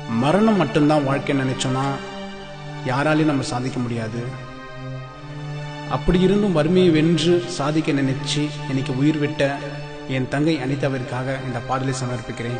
மரணம் மட்டும்தான் வாழ்க்கை நினைச்சோன்னா யாராலையும் நம்ம சாதிக்க முடியாது அப்படி இருந்தும் வறுமையை வென்று சாதிக்க நினைச்சு இன்னைக்கு உயிர் விட்ட என் தங்கை அனிதாவிற்காக இந்த பாடலை சமர்ப்பிக்கிறேன்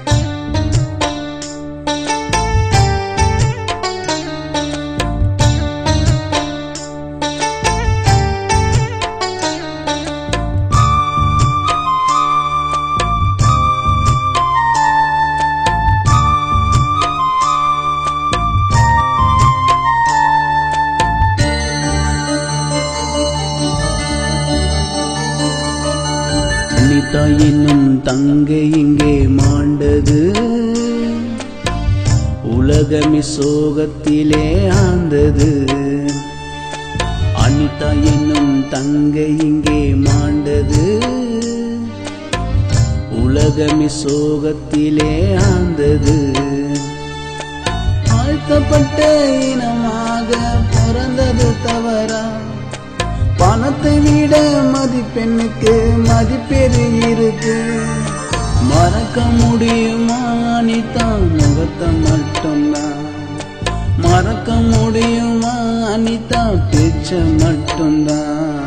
அனிதா என்னும் தங்கை இங்கே மாண்டது உலகமி சோகத்திலே ஆந்தது அனிதா என்னும் தங்கை இங்கே மாண்டது உலகமி சோகத்திலே ஆந்தது ஆழ்த்தப்பட்ட இனமாக பிறந்தது தவறா பணத்தை விட மதிப்பெண்ணுக்கு மதிப்பெரு இருக்கு மறக்க முடியுமா அனிதான் முகத்தை மட்டும்தான் மறக்க முடியுமா அனிதா பேச்ச மட்டும்தான்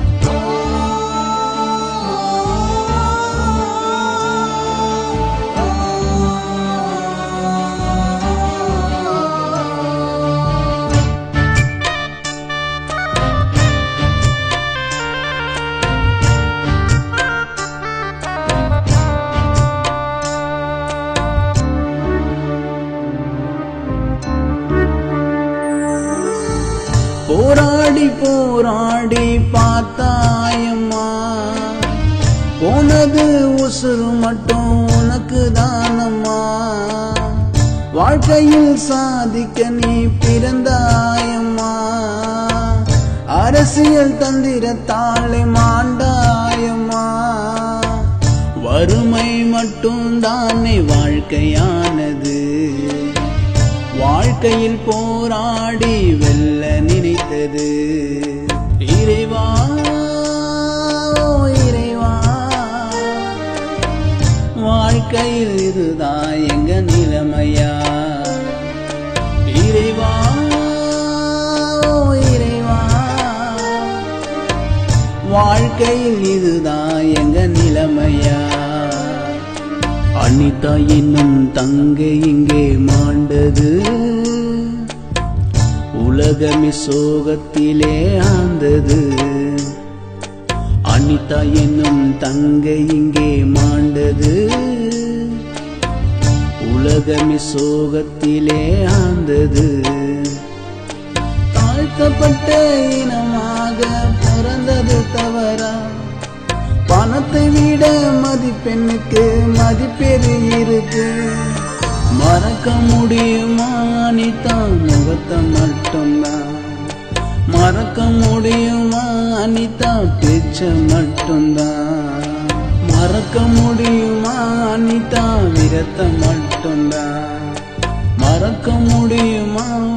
போராடி போராடி பார்த்தாயம்மா போனது உசுறு மட்டும் உனக்கு தானம்மா வாழ்க்கையில் சாதிக்க நீ பிறந்தாயம்மா அரசியல் தந்திரத்தாலே மாண்டாயம்மா வறுமை மட்டும் தானே வாழ்க்கையானது வாழ்க்கையில் போராடி வெல்ல நினைத்தது இறைவா ஓ இறைவா வாழ்க்கையில் இதுதான் எங்க நிலைமையா இறைவா ஓ இறைவா வாழ்க்கையில் இதுதான் எங்க நிலைமையா அனிதா என்னும் தங்கை இங்கே மாண்டது உலகமி சோகத்திலே ஆந்தது அனிதா என்னும் தங்கை இங்கே மாண்டது உலகமி சோகத்திலே ஆந்தது தாழ்த்தப்பட்ட இனமாக பிறந்தது தவறா பணத்தை விட மதிப்பெண்ணுக்கு மதிப்பெரு இருக்கு மறக்க முடியுமா அனிதான் முகத்தை மட்டும்தான் மறக்க முடியுமா அனிதா பேச்ச மட்டும்தான் மறக்க முடியுமா அனிதா விரத்த மட்டும்தான் மறக்க முடியுமா